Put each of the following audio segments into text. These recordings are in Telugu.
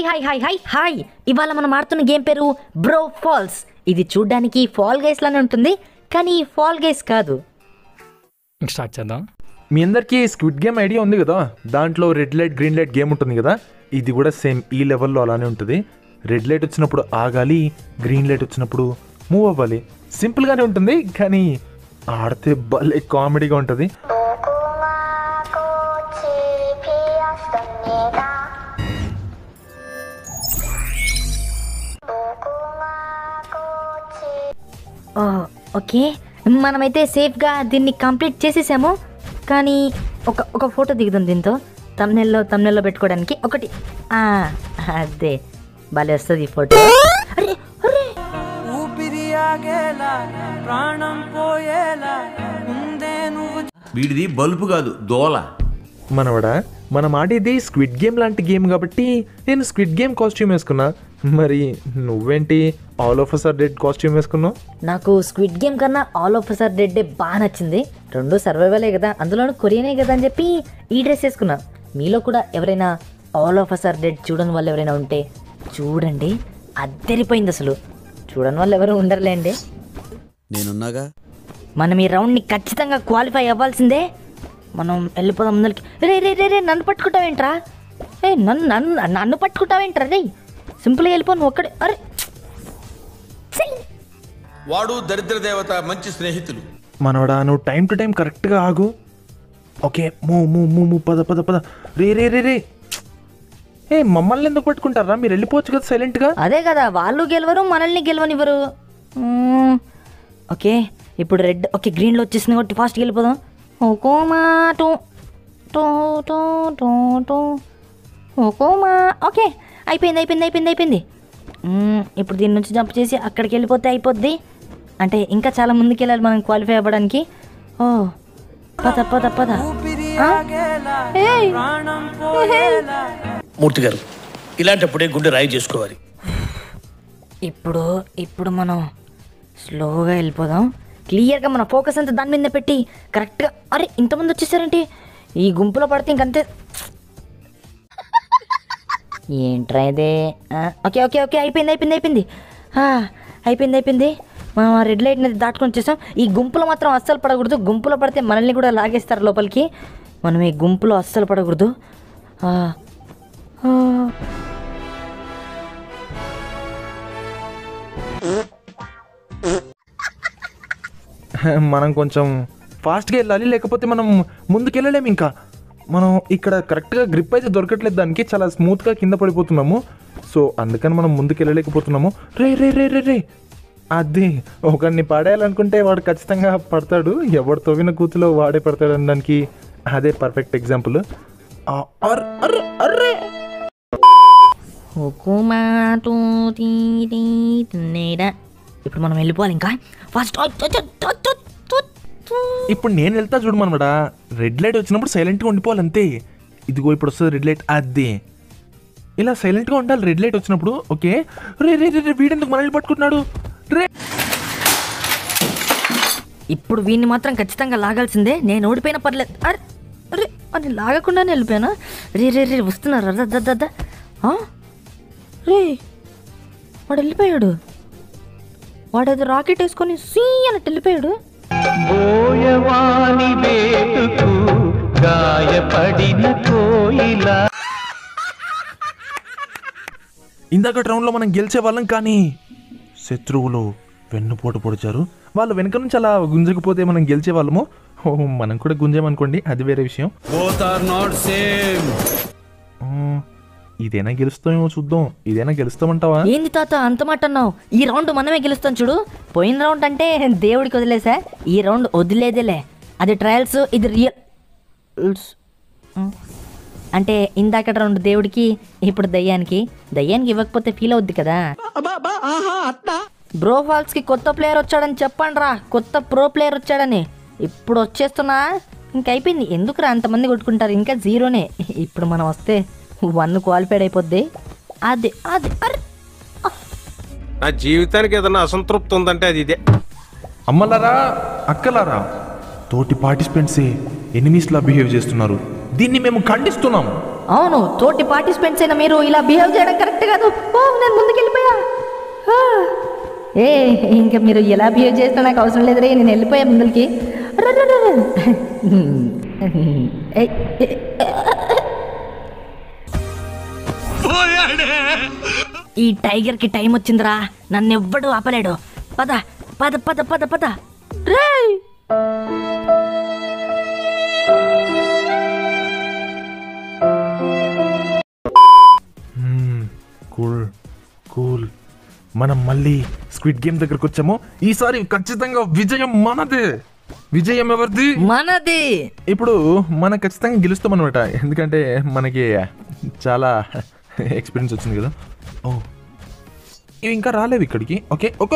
హాయ్ హాయ్ హాయ్ హాయ్ ఇవాళ మనం ఆడుతున్న గేమ్ పేరు బ్రో ఫాల్స్ ఇది చూడ్డానికి ఫాల్ గైస్ లానే ఉంటుంది కానీ ఫాల్ గైస్ కాదు ఇంక స్టార్ట్ చేద్దాం మీ అందరికీ స్క్విడ్ గేమ్ ఐడియా ఉంది కదా దాంట్లో red light green light game ఉంటుంది కదా ఇది కూడా సేమ్ ఈ లెవెల్లో అలానే ఉంటుంది రెడ్ లైట్ వచ్చినప్పుడు ఆగాలి గ్రీన్ లైట్ వచ్చినప్పుడు మూవ్ అవ్వాలి సింపుల్గానే ఉంటుంది కానీ ఆడితే భలే కామెడీగా ఉంటుంది 꽃이 피었습니다. 무궁화 꽃이 ఓ, ఓకే మనమైతే సేఫ్గా దీన్ని కంప్లీట్ చేసేసాము కానీ ఒక ఒక ఫోటో దిగుదాం దీంతో తమ్నెల్లో తమ్నెల్లో పెట్టుకోవడానికి ఒకటి ఆ, అదే భలే వస్తుంది ఈ ఫోటో అరే అరే ఊపిరి ఆగేలా ప్రాణం పోయేలా ముందే నువ్వు వీడిది బల్బు కాదు దోల మనవడా మనం ఆడేది స్క్విడ్ గేమ్ లాంటి గేమ్ కాబట్టి నేను స్క్విడ్ గేమ్ కాస్ట్యూమ్ వేసుకున్నా మరి నువ్వేంటి all of us are dead costume వేసుకున్నావు నాకు స్క్విడ్ గేమ్ కన్నా all of are dead day బాగా నచ్చింది రెండు సర్వైవలే కదా అందులోనూ కొరియనే కదా అని చెప్పి ఈ డ్రెస్ వేసుకున్నా మీలో కూడా ఎవరైనా ఆల్ ఆఫ్ సర్ డెడ్ చూడని వాళ్ళు ఎవరైనా ఉంటే చూడండి అద్దరిపోయింది అసలు చూడని వాళ్ళు ఎవరు ఉండరులేండి నేనున్నాగా మనం ఈ రౌండ్ని ఖచ్చితంగా క్వాలిఫై అవ్వాల్సిందే మనం వెళ్ళిపోదాం ముందరికి రే రే రే రే నన్ను పట్టుకుంటావేంట్రా ఏ నన్ను నన్ను నన్ను పట్టుకుంటావేంట్రా రే సింపుల్గా వెళ్ళిపో నువ్వు ఒక్కడే అరే ఛీ! వాడు దరిద్ర దేవత మంచి స్నేహితులు మనవడా నువ్వు టైం టు టైం కరెక్ట్గా ఆగు ఓకే మూ మూ మూ మూ పద పద పద రే రే రే రే ఏ మమ్మల్ని ఎందుకు పట్టుకుంటారా మీరు వెళ్ళిపోవచ్చు కదా సైలెంట్గా అదే కదా వాళ్ళు గెలవరు మనల్ని గెలవనివ్వరు మ్మ్. ఓకే ఇప్పుడు రెడ్ ఓకే గ్రీన్లో వచ్చేసింది కాబట్టి ఫాస్ట్కి వెళ్ళిపోదాం ఓకోమా two two two two two ఓకోమా ఓకే అయిపోయింది అయిపోయింది అయిపోయింది అయిపోయింది మ్మ్. ఇప్పుడు దీని నుంచి జంప్ చేసి అక్కడికి వెళ్ళిపోతే అయిపోద్ది అంటే ఇంకా చాలా ముందుకు వెళ్ళాలి మనం క్వాలిఫై అవ్వడానికి ఓ పద పద పద ఊపిరి ఆ? ఆగేలా ఏయ్. ప్రాణం పోయేలా మూర్తి గారు ఇలాంటప్పుడే గుండె రాయి చేసుకోవాలి ఇప్పుడు ఇప్పుడు మనం స్లోగా వెళ్ళిపోదాం క్లియర్గా మన ఫోకస్ అంతా దాని మీద పెట్టి కరెక్ట్గా అరే ఇంతమంది వచ్చేసారంటే ఈ గుంపులో పడితే ఇంకంతే ఏంట్రా ఇదే ఆ, ఓకే ఓకే ఓకే అయిపోయింది అయిపోయింది అయిపోయింది ఆ, అయిపోయింది అయిపోయింది మనం ఆ రెడ్ లైట్ని దాటుకొని వచ్చేసాం ఈ గుంపులో మాత్రం అస్సలు పడకూడదు గుంపులో పడితే మనల్ని కూడా లాగేస్తారు లోపలికి మనం ఈ గుంపులో అస్సలు పడకూడదు ఆ, ఆ. మనం కొంచెం ఫాస్ట్గా వెళ్ళాలి లేకపోతే మనం ముందుకు వెళ్ళలేము ఇంకా మనం ఇక్కడ కరెక్ట్గా గ్రిప్ అయితే దొరకట్లేదు దానికి చాలా స్మూత్గా కింద పడిపోతున్నాము సో అందుకని మనం ముందుకు వెళ్ళలేకపోతున్నాము రే రే రే రే రే అది ఒకరిని పడేయాలనుకుంటే వాడు ఖచ్చితంగా పడతాడు ఎవడు తవ్విన కూతులో వాడే పడతాడు అనడానికి అదే పర్ఫెక్ట్ ఎగ్జాంపుల్ అర్రే హుకుమా టూ టీ టీ తున్నేడా. ఇప్పుడు మనం వెళ్ళిపోవాలి ఇంకా ఫస్ట్ ఇప్పుడు నేను వెళ్తా చూడు మనమాట రెడ్ లైట్ వచ్చినప్పుడు సైలెంట్గా ఉండిపోవాలి అంతే ఇదిగో ఇప్పుడు వస్తుంది రెడ్ లైట్ అదే ఇలా సైలెంట్గా ఉండాలి రెడ్ లైట్ వచ్చినప్పుడు ఓకే రే రే రే రే, వీడెందుకు మనల్ని పట్టుకుంటున్నాడు రే ఇప్పుడు వీడిని మాత్రం ఖచ్చితంగా లాగాల్సిందే నేను ఓడిపోయినా పర్లేదు అరే అరే అని లాగకుండానే వెళ్ళిపోయానా రే రే రే వస్తున్నారు అదా దద్ద దద్ద. ఆ? రే వాడు వెళ్ళిపోయాడు వాడు ఏదో రాకెట్ వేసుకొని సీ అని వెళ్ళిపోయాడు బోయవాని వేటుకు గాయపడిన కోయిలా ఇందాక రౌండ్లో మనం గెలిచే వాళ్ళం కానీ శత్రువులు వెన్నుపోటు పొడిచారు వాళ్ళు వెనక నుంచి అలా గుంజకపోతే మనం గెలిచే వాళ్ళము ఓ, మనం కూడా గుంజామనుకోండి అది వేరే విషయం బోత్ ఆర్ నాట్ సేమ్ ఆ, ఇదేనా గెలుస్తామేమో చూద్దాం ఇదేనా గెలుస్తామంటావా ఏంది తాత అంత మాట అన్నావు ఈ రౌండ్ మనమే గెలుస్తాం చూడు పోయిన రౌండ్ అంటే దేవుడికి వదిలేసా ఈ రౌండ్ వదిలేదేలే అది ట్రయల్స్ ఇది రియల్ అంటే ఇందాక రౌండ్ దేవుడికి ఇప్పుడు దయ్యానికి దయ్యానికి ఇవ్వకపోతే ఫీల్ అవుద్ది కదా బ్రో ఫాల్స్ కి కొత్త ప్లేయర్ వచ్చాడని చెప్పండి రా కొత్త ప్రో ప్లేయర్ వచ్చాడని ఇప్పుడు వచ్చేస్తున్నా ఇంక అయిపోయింది ఎందుకురా అంతమంది కొట్టుకుంటారు ఇంకా జీరోనే ఇప్పుడు మనం వస్తే వన్ క్వాలిఫైడ్ అయిపోద్ది అది అది అరే నా జీవితానికి ఏదైనా అసంతృప్తి ఉందంటే అది ఇదే అమ్మలారా అక్కలారా తోటి పార్టిసిపెంట్సే ఎనిమీస్లా బిహేవ్ చేస్తున్నారు దీన్ని మేము ఖండిస్తున్నాం అవును తోటి పార్టిసిపెంట్స్ అయినా మీరు ఇలా బిహేవ్ చేయడం కరెక్ట్ కాదు ఓ నేను ముందుకెళ్ళిపోయా ఆ. ఏ ఇంకా మీరు ఎలా బిహేవ్ చేసినా నాకు అవసరం లేదు రే నేను వెళ్ళిపోయా ముందుకి ర, ర, ర, ర. ఏయ్, ఏ, ఈ టైగర్ కి టైం వచ్చిందిరా నన్ను ఎవ్వడు ఆపలేడు పద పద పద పద పద రేయ్ కూల్ కూల్ మనం మళ్ళీ స్క్విడ్ గేమ్ దగ్గరకు వచ్చాము ఈసారి ఖచ్చితంగా విజయం మనదే విజయం ఎవరిది మనది ఇప్పుడు మనం ఖచ్చితంగా గెలుస్తాం అనమాట ఎందుకంటే మనకి చాలా ఎక్స్పీరియన్స్ వచ్చింది కదా ఓ ఇవి ఇంకా రాలేదు ఇక్కడికి ఓకే ఓకే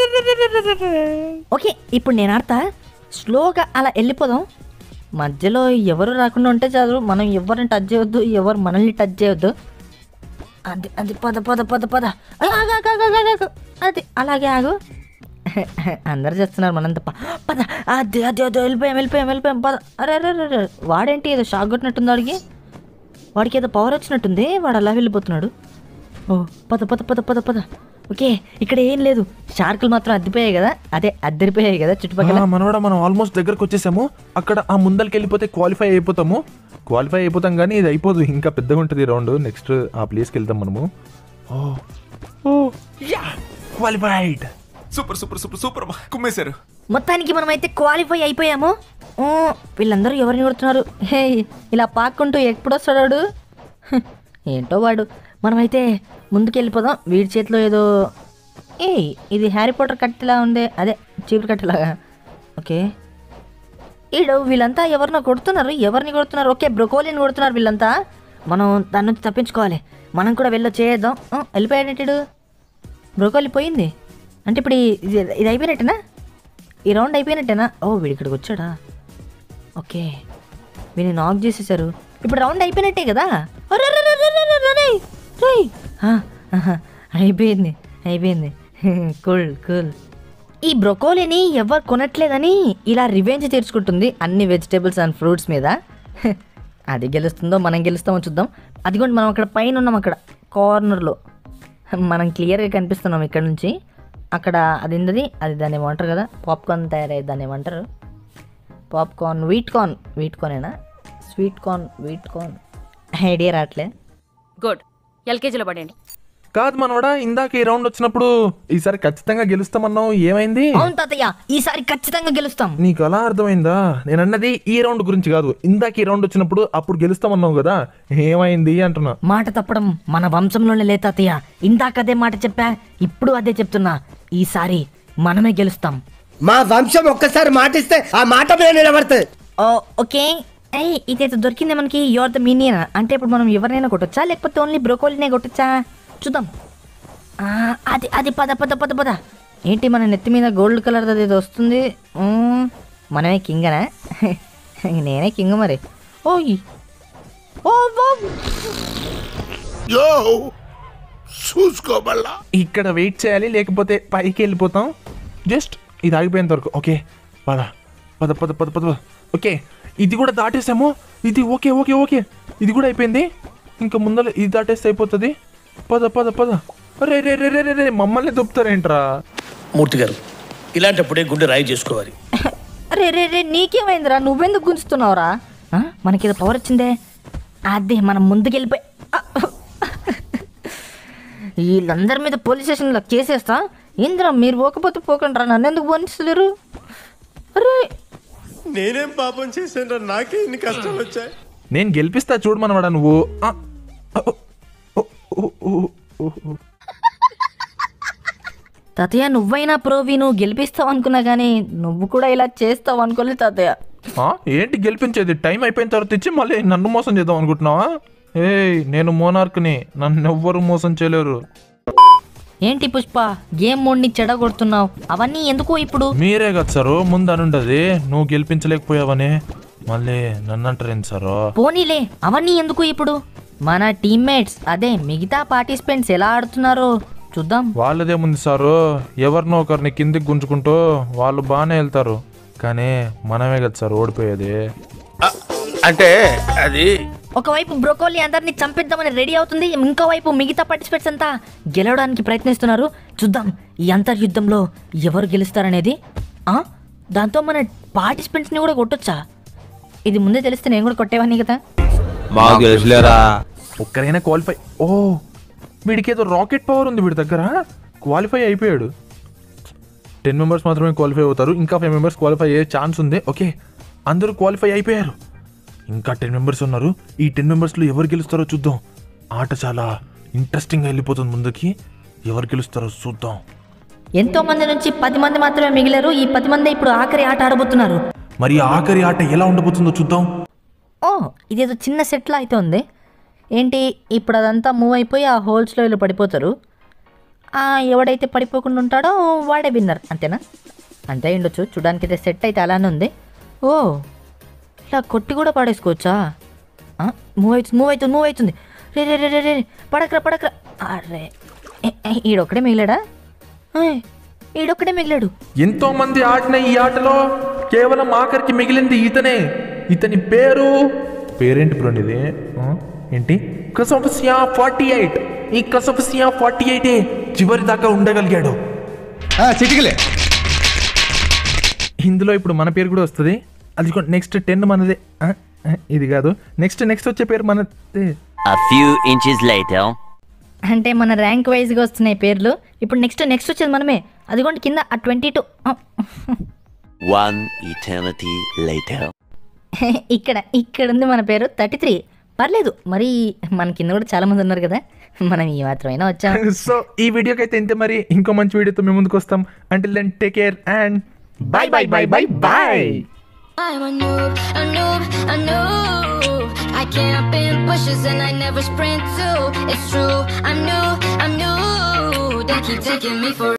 ఓకే ఇప్పుడు నేను ఆడతా స్లోగా అలా వెళ్ళిపోదాం మధ్యలో ఎవరు రాకుండా ఉంటే చాలు మనం ఎవరిని టచ్ చేయొద్దు ఎవరు మనల్ని టచ్ చేయొద్దు అది అది పద పద పద పద ఆ, ఆగు, ఆగు, ఆగు, ఆగు, ఆగు. అది అలాగే ఆగు అందరు చేస్తున్నారు మనం తప్ప పద అది అది అది వెళ్ళిపోయాం వెళ్ళిపోయాం వెళ్ళిపోయాం పద అరే అరే అరే, అరే వాడేంటి ఏదో షాక్ కొట్టినట్టుంది వాడికి వాడికి ఏదో పవర్ వచ్చినట్టుంది వాడు అలా వెళ్ళిపోతున్నాడు ఓ పద పద పద పద పద ఓకే ఇక్కడ ఏం లేదు షార్కులు మాత్రం అద్దిపోయాయి కదా అదే అద్దరిపోయాయి కదా చుట్టుపక్కల మనవాడ మనం ఆల్మోస్ట్ దగ్గరకు వచ్చేసాము అక్కడ ఆ ముందరికి వెళ్ళిపోతే క్వాలిఫై అయిపోతాము క్వాలిఫై అయిపోతాం కానీ ఇది అయిపోదు ఇంకా పెద్దగా ఉంటుంది రౌండ్ నెక్స్ట్ ఆ ప్లేస్కి వెళ్తాం మనము ఓ ఓ yeah qualified super super super super అమ్మా. కుమ్మేశారు మొత్తానికి మనం అయితే క్వాలిఫై అయిపోయాము ఓ, వీళ్ళందరూ ఎవరిని కొడుతున్నారు హే ఇలా పాక్కుంటూ ఎప్పుడు వస్తాడు వాడు? హ్, ఏంటో వాడు మనమైతే ముందుకు వెళ్ళిపోదాం వీడి చేతిలో ఏదో ఏ ఇది హ్యారీ పోటర్ కట్టెలా ఉంది అదే చీపురు కట్టెలాగా ఓకే ఈడు వీళ్ళంతా ఎవరినో కొడుతున్నారు ఎవరిని కొడుతున్నారు ఓకే బ్రొకోలిని కొడుతున్నారు వీళ్ళంతా మనం దాని నుంచి తప్పించుకోవాలి మనం కూడా వెళ్ళో చేద్దాం వెళ్ళిపోయాడేటాడు బ్రోకోలి పోయింది అంటే ఇప్పుడు ఈ- ఇది ఇది అయిపోయినట్టేనా ఈ రౌండ్ అయిపోయినట్టేనా ఓ వీడు ఇక్కడికి వచ్చాడా ఓకే వీడిని నాక్ చేసేసారు ఇప్పుడు రౌండ్ అయిపోయినట్టే కదా అరెరెరెరెరెరెరెరె! రేయ్! ఆ, ఆహా, అయిపోయింది అయిపోయింది కూల్ కూల్ ఈ బ్రొకోలీని ఎవరు కొనట్లేదని ఇలా రివెంజ్ తీర్చుకుంటుంది అన్ని వెజిటేబుల్స్ అండ్ ఫ్రూట్స్ మీద అది గెలుస్తుందో మనం గెలుస్తామో చూద్దాం అదిగోండి మనం అక్కడ పైన ఉన్నాం అక్కడ కార్నర్లో మనం క్లియర్గా కనిపిస్తున్నాం ఇక్కడ నుంచి అక్కడ అది ఏంటది అది దాన్ని ఏమంటారు కదా పాప్కార్న్ తయారయ్యేది దాన్ని ఏమంటారు పాప్కార్న్ వీట్ కార్న్ వీట్ కార్నేనా sweet corn wheat corn idea రావట్లే గుడ్ ఎల్కేజీలో పడండి కాదు మనవాడ ఇందాక ఈ రౌండ్ వచ్చినప్పుడు ఈసారి ఖచ్చితంగా గెలుస్తామన్నావు ఏమైంది అవును తాతయ్య ఈసారి ఖచ్చితంగా గెలుస్తాం నీకు అలా అర్థమైందా నేను అన్నది ఈ రౌండ్ గురించి కాదు ఇందాక ఈ రౌండ్ వచ్చినప్పుడు అప్పుడు గెలుస్తామన్నావు కదా ఏమైంది అంటున్నా మాట తప్పడం మన వంశంలోనే లే తాతయ్య ఇందాక అదే మాట చెప్పా ఇప్పుడు అదే చెప్తున్నా ఈసారి మనమే గెలుస్తాం మా వంశం ఒక్కసారి మాటిస్తే ఆ మాట మీద నిలబడుతుంది ఓ ఓకే ఏయ్ ఇదైతే దొరికింది మనకి యువర్ ద మీనియన్ అంటే ఇప్పుడు మనం ఎవరినైనా కొట్టొచ్చా లేకపోతే ఓన్లీ బ్రోకోలీనే కొట్టొచ్చా చూద్దాం ఆ, అది అది పద పద పద పద ఏంటి మన నెత్తి మీద గోల్డ్ కలర్ అది ఏదో వస్తుంది ఊ, మనమే కింగనా నేనే కింగ్ మరి ఓయ్ ఓ ఓ చూసుకోబల్లా ఇక్కడ వెయిట్ చేయాలి లేకపోతే పైకి వెళ్ళిపోతాం జస్ట్ ఇది ఆగిపోయేంత వరకు ఓకే పద పద పద పద పద పద. ఓకే ఇది కూడా దాటేసాము ఇది ఓకే ఓకే ఓకే ఇది కూడా అయిపోయింది ఇంకా ముందర ఇది దాటేస్తే అయిపోతుంది పద పద పద రే రే రే రే రే రే మమ్మల్ని దొప్పుతారేంట్రా మూర్తి గారు ఇలాంటప్పుడే గుండె రాయి చేసుకోవాలి అరే రే రే నీకేమైందిరా నువ్వెందుకు గుంజుతున్నావురా ఆ, మనకేదో పవర్ వచ్చిందే అదే మనం ముందుకెళ్ళిపోయి ఆ! వీళ్ళందరి మీద పోలీస్ స్టేషన్లో కేసేస్తా ఏందిరా మీరు పోకపోతే పోకండి నన్ను ఎందుకు పోనిస్తలేరు అరే నేనేం పాపం చేశాను నాకే ఇన్ని కష్టాలు వచ్చాయి నేను గెలిపిస్తా చూడు మనవాడా నువ్వు ఆ, ఓ, ఓ, ఓ, ఓ, ఓ, ఓ. తాతయ్య నువ్వైనా ప్రోవి నువ్వు గెలిపిస్తావు అనుకున్నా కానీ నువ్వు కూడా ఇలా చేస్తావు అనుకోలేదు తాతయ్య ఆ, ఏంటి గెలిపించేది టైం అయిపోయిన తర్వాత ఇచ్చి మళ్ళీ నన్ను మోసం చేద్దాం అనుకుంటున్నావా ఏయ్ నేను మోనార్క్ని నన్ను ఎవ్వరు మోసం చేయలేరు ఏంటి పుష్ప గేమ్ మోడ్ని చెడగొడుతున్నావు అవన్నీ ఎందుకు ఇప్పుడు మీరే కదా సారు ముందు అనుండది నువ్వు గెలిపించలేకపోయావని మళ్ళీ నన్ను అంటారేంటి సారు పోనీలే అవన్నీ ఎందుకు ఇప్పుడు మన టీమ్మేట్స్ అదే మిగతా పార్టిసిపెంట్స్ ఎలా ఆడుతున్నారో చూద్దాం వాళ్ళదేముంది సారు ఎవరినో ఒకరిని కిందికి గుంజుకుంటూ వాళ్ళు బాగానే వెళ్తారు కానీ మనమే కదా సార్ ఓడిపోయేది అంటే అది ఒకవైపు బ్రోకోలీ అందరినీ చంపిద్దామని రెడీ అవుతుంది ఇంకో వైపు మిగతా పార్టిసిపేట్స్ అంతా గెలవడానికి ప్రయత్నిస్తున్నారు చూద్దాం ఈ అంతర్యుద్ధంలో ఎవరు గెలుస్తారనేది ఆ? దాంతో మన పార్టిసిపెంట్స్ని కూడా కొట్టొచ్చా ఇది ముందే తెలిస్తే నేను కూడా కొట్టేవాడిని కదా మాకు తెలుసులేరా ఒక్కరైనా క్వాలిఫై ఓ వీడికి ఏదో రాకెట్ పవర్ ఉంది వీడి దగ్గర క్వాలిఫై అయిపోయాడు టెన్ మెంబర్స్ మాత్రమే క్వాలిఫై అవుతారు ఇంకా ఫైవ్ మెంబర్స్ క్వాలిఫై అయ్యే ఛాన్స్ ఉంది ఓకే అందరూ క్వాలిఫై అయిపోయారు ఇంకా టెన్ మెంబర్స్ ఉన్నారు ఈ టెన్ మెంబర్స్లో ఎవరు గెలుస్తారో చూద్దాం ఆట చాలా ఇంట్రెస్టింగ్గా వెళ్ళిపోతుంది ముందుకి ఎవరు గెలుస్తారో చూద్దాం ఎంతో మంది నుంచి పది మంది మాత్రమే మిగిలారు ఈ పది మంది ఇప్పుడు ఆఖరి ఆట ఆడబోతున్నారు మరి ఆఖరి ఆట ఎలా ఉండబోతుందో చూద్దాం ఓ ఇదేదో చిన్న సెట్లా అయితే ఉంది ఏంటి ఇప్పుడు అదంతా మూవ్ అయిపోయి ఆ హోల్స్లో వీళ్ళు పడిపోతారు ఆ, ఎవడైతే పడిపోకుండా ఉంటాడో వాడే విన్నర్ అంతేనా అంతే ఉండొచ్చు చూడడానికి అయితే సెట్ అయితే అలానే ఉంది ఓ ఇలా కొట్టి కూడా పాడేసుకోవచ్చా ఆ, మూవ్ అవుతుంది మూవ్ అవుతుంది మూవ్ అవుతుంది రే రే రే రే రే పడకరా పడకరా అరే ఏ, ఏ, ఈడొక్కడే మిగిలాడా ఏయ్, ఈడొక్కడే మిగిలాడు ఎంతో మంది ఆడిన ఈ ఆటలో కేవలం ఆఖరికి మిగిలింది ఇతనే ఇతని పేరు పేరేంటి బ్రో ఇది ఆ? ఏంటి కసఫసియా ఫార్టీ ఎయిట్ ఈ కసఫసియా ఫార్టీ ఎయిటే చివరి దాకా ఉండగలిగాడు చిటికలే ఇందులో ఇప్పుడు మన పేరు కూడా వస్తుంది అది నెక్స్ట్ టెన్ మనదే ఆ? ఆ, ఇది కాదు నెక్స్ట్ నెక్స్ట్ వచ్చే పేరు మనదే A few inches later. అంటే మన ర్యాంక్ వైజ్గా వస్తున్నాయి పేర్లు ఇప్పుడు నెక్స్ట్ నెక్స్ట్ వచ్చేది మనమే అదిగోండి కింద ఆ twenty two One eternity later. ఇక్కడ ఇక్కడ ఉంది మన పేరు థర్టీ త్రీ పర్లేదు మరి మన కింద కూడా చాలా మంది ఉన్నారు కదా మనం ఈ మాత్రమైనా వచ్చాం సో ఈ వీడియోకి అయితే ఇంతే మరి ఇంకో మంచి వీడియోతో మేము ముందుకు వస్తాం until then take care and bye bye bye bye bye I'm a noob, a noob, a noob. I camp in bushes and I never sprint too. It's true, I'm new, I'm new. They keep taking me for